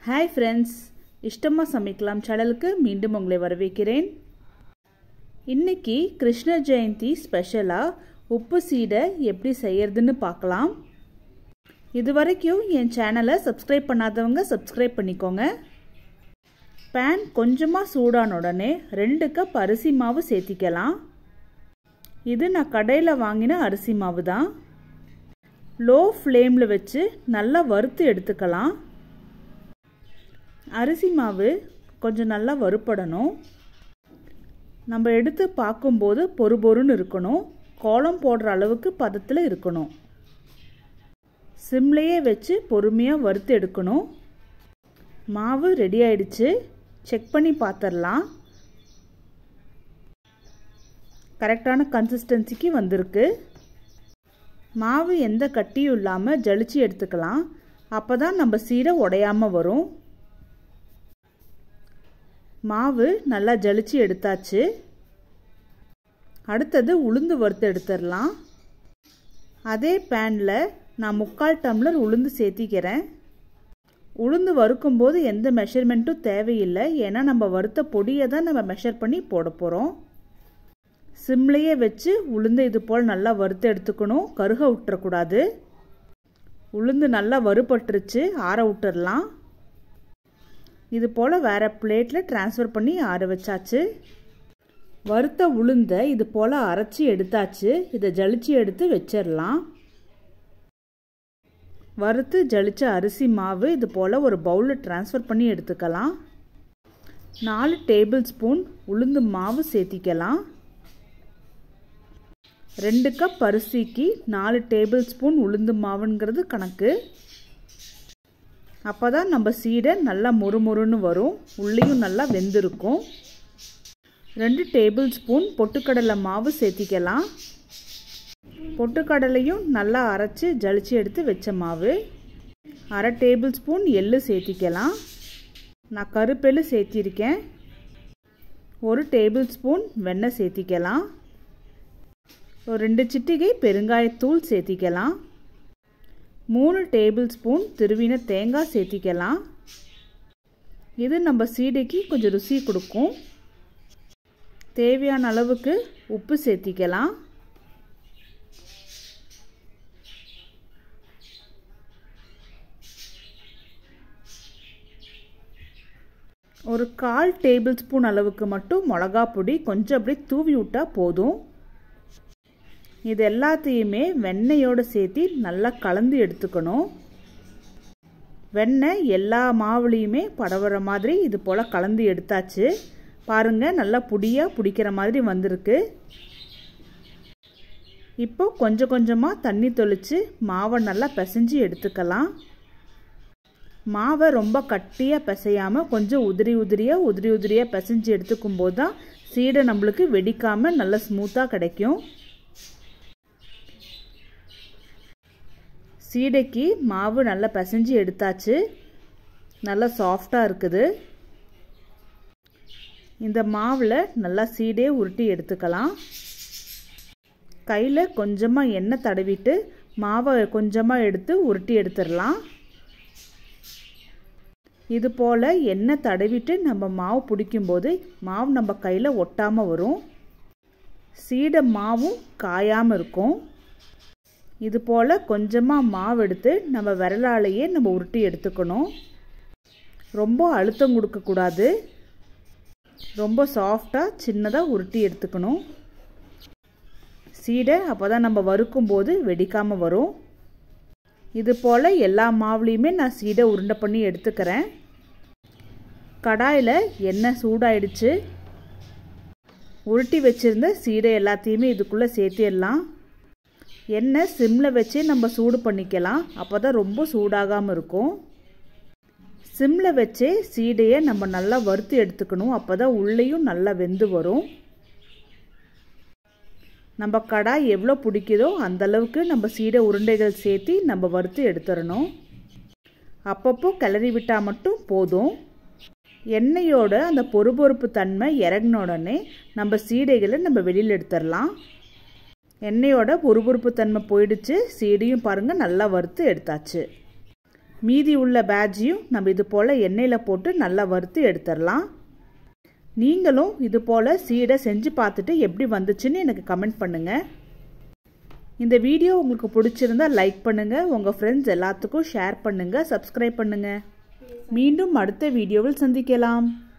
hi friends இஷ்டமாக சமைக்கலாம் சேனலுக்கு மீண்டும் உங்களை வரவேற்கிறேன் இன்னைக்கு கிருஷ்ண ஜெயந்தி ஸ்பெஷலாக உப்பு சீடை எப்படி செய்யறதுன்னு பார்க்கலாம் இது வரைக்கும் என் சேனலை சப்ஸ்கிரைப் பண்ணாதவங்க சப்ஸ்கிரைப் பண்ணிக்கோங்க பேன் கொஞ்சமாக சூடான உடனே ரெண்டு கப் அரிசி மாவு சேர்த்திக்கலாம் இது நான் கடையில் வாங்கின அரிசி மாவு தான் லோ ஃப்ளேமில் வச்சு நல்லா வறுத்து எடுத்துக்கலாம் அரிசி மாவு கொஞ்சம் நல்லா வறுப்படணும் நம்ம எடுத்து பார்க்கும்போது பொறு பொறுன்னு இருக்கணும் கோலம் போடுற அளவுக்கு பதத்தில் இருக்கணும் சிம்லேயே வச்சு பொறுமையாக வறுத்து எடுக்கணும் மாவு ரெடி ஆயிடுச்சு செக் பண்ணி பார்த்துடலாம் கரெக்டான கன்சிஸ்டன்சிக்கு வந்திருக்கு மாவு எந்த கட்டியும் இல்லாமல் ஜலிச்சு எடுத்துக்கலாம் அப்போ தான் நம்ம சீடை உடையாமல் வரும் மாவு நல்லா ஜலிச்சு எடுத்தாச்சு அடுத்தது உளுந்து வறுத்து எடுத்துடலாம் அதே பேனில் நான் முக்கால் டம்ளர் உளுந்து சேர்த்திக்கிறேன் உளுந்து வறுக்கும்போது எந்த மெஷர்மெண்ட்டும் தேவையில்லை ஏன்னா நம்ம வறுத்த பொடியை தான் நம்ம மெஷர் பண்ணி போட போகிறோம் சிம்லேயே வச்சு உளுந்து இது போல் நல்லா வறுத்து எடுத்துக்கணும் கருக விட்டுறக்கூடாது உளுந்து நல்லா வறுபட்டுருச்சு ஆற விட்டுடலாம் இது போல் வேறு பிளேட்டில் ட்ரான்ஸ்ஃபர் பண்ணி ஆற வச்சாச்சு வறுத்த உளுந்தை இது போல் அரைச்சி எடுத்தாச்சு இதை ஜலிச்சு எடுத்து வச்சிடலாம் வறுத்து ஜலிச்ச அரிசி மாவு இது போல் ஒரு பவுலில் ட்ரான்ஸ்ஃபர் பண்ணி எடுத்துக்கலாம் நாலு டேபிள் ஸ்பூன் உளுந்து மாவு சேர்த்திக்கலாம் ரெண்டு கப் அரிசிக்கு நாலு டேபிள் ஸ்பூன் உளுந்து மாவுங்கிறது கணக்கு அப்போ தான் நம்ம சீடை நல்லா மொறுமொறுன்னு வரும் உள்ளேயும் நல்லா வெந்திருக்கும் ரெண்டு டேபிள் ஸ்பூன் பொட்டுக்கடலை மாவு சேர்த்திக்கலாம் பொட்டுக்கடலையும் நல்லா அரைச்சி ஜலிச்சு எடுத்து வச்ச மாவு அரை டேபிள் ஸ்பூன் எள்ளு சேர்த்திக்கலாம் நான் கருப்பெள்ளு சேர்த்திருக்கேன் ஒரு டேபிள் ஸ்பூன் வெண்ணெய் சேர்த்திக்கலாம் ஒரு ரெண்டு சிட்டிகை பெருங்காயத்தூள் சேர்த்திக்கலாம் மூணு டேபிள் ஸ்பூன் திருவின தேங்காய் சேர்த்திக்கலாம் இது நம்ம சீடைக்கு கொஞ்சம் ருசி கொடுக்கும் தேவையான அளவுக்கு உப்பு சேர்த்திக்கலாம் ஒரு கால் டேபிள் ஸ்பூன் அளவுக்கு மட்டும் மிளகா பொடி கொஞ்சம் அப்படியே தூவி விட்டால் போதும் இது எல்லாத்தையுமே வெண்ணெயோடு சேர்த்து நல்லா கலந்து எடுத்துக்கணும் வெண்ணெய் எல்லா மாவுலேயுமே படவுற மாதிரி இது போல் கலந்து எடுத்தாச்சு பாருங்கள் நல்லா புடியாக பிடிக்கிற மாதிரி வந்திருக்கு இப்போ கொஞ்சம் கொஞ்சமாக தண்ணி தொளித்து மாவை நல்லா பிசைஞ்சு எடுத்துக்கலாம் மாவை ரொம்ப கட்டியாக பிசையாமல் கொஞ்சம் உதிரி உதிரியாக உதிரி உதிரியாக பிசைஞ்சு எடுத்துக்கும் போது தான் சீடை நம்மளுக்கு வெடிக்காமல் நல்லா ஸ்மூத்தாக கிடைக்கும் சீடைக்கு மாவு நல்லா பிசைஞ்சு எடுத்தாச்சு நல்லா சாஃப்டாக இருக்குது இந்த மாவில் நல்லா சீடே உருட்டி எடுத்துக்கலாம் கையில் கொஞ்சமாக எண்ணெய் தடவிட்டு மாவை கொஞ்சமாக எடுத்து உருட்டி எடுத்துடலாம் இது போல் எண்ணெய் தடவிட்டு நம்ம மாவு பிடிக்கும்போது மாவு நம்ம கையில் ஒட்டாமல் வரும் சீடை மாவும் காயாமல் இருக்கும் இது போல் கொஞ்சமாக மாவு எடுத்து நம்ம விரலாலேயே நம்ம உருட்டி எடுத்துக்கணும் ரொம்ப அழுத்தம் கொடுக்கக்கூடாது ரொம்ப சாஃப்டாக சின்னதாக உருட்டி எடுத்துக்கணும் சீடை அப்போ தான் நம்ம வறுக்கும்போது வெடிக்காமல் வரும் இது போல் எல்லா மாவுலேயுமே நான் சீடை உருண்டை பண்ணி எடுத்துக்கிறேன் கடாயில் எண்ணெய் சூடாயிடுச்சு உருட்டி வச்சுருந்த சீடை எல்லாத்தையுமே இதுக்குள்ளே சேர்த்திடலாம் எண்ணெய் சிம்மில் வச்சு நம்ம சூடு பண்ணிக்கலாம் அப்போ தான் ரொம்ப சூடாகாமல் இருக்கும் சிம்மில் வச்சே சீடையை நம்ம நல்லா வறுத்து எடுத்துக்கணும் அப்போ தான் உள்ளேயும் நல்லா வெந்து வரும் நம்ம கடாய் எவ்வளோ பிடிக்குதோ அந்தளவுக்கு நம்ம சீடை உருண்டைகள் சேர்த்து நம்ம வறுத்து எடுத்துடணும் அப்பப்போ கிளறி விட்டால் மட்டும் போதும் எண்ணெயோட அந்த பொறுபொறுப்பு தன்மை இறங்கின உடனே நம்ம சீடைகளை நம்ம வெளியில் எடுத்துடலாம் எண்ணெயோட பொறுபொறுப்பு தன்மை போயிடுச்சு சீடையும் பாருங்கள் நல்லா வறுத்து எடுத்தாச்சு மீதி உள்ள பேட்ஜையும் நம்ம இது போல் எண்ணெயில் போட்டு நல்லா வறுத்து எடுத்துடலாம் நீங்களும் இது போல் சீடை செஞ்சு பார்த்துட்டு எப்படி வந்துச்சுன்னு எனக்கு கமெண்ட் பண்ணுங்கள் இந்த வீடியோ உங்களுக்கு பிடிச்சிருந்தா லைக் பண்ணுங்கள் உங்கள் ஃப்ரெண்ட்ஸ் எல்லாத்துக்கும் ஷேர் பண்ணுங்கள் சப்ஸ்கிரைப் பண்ணுங்கள் மீண்டும் அடுத்த வீடியோவில் சந்திக்கலாம்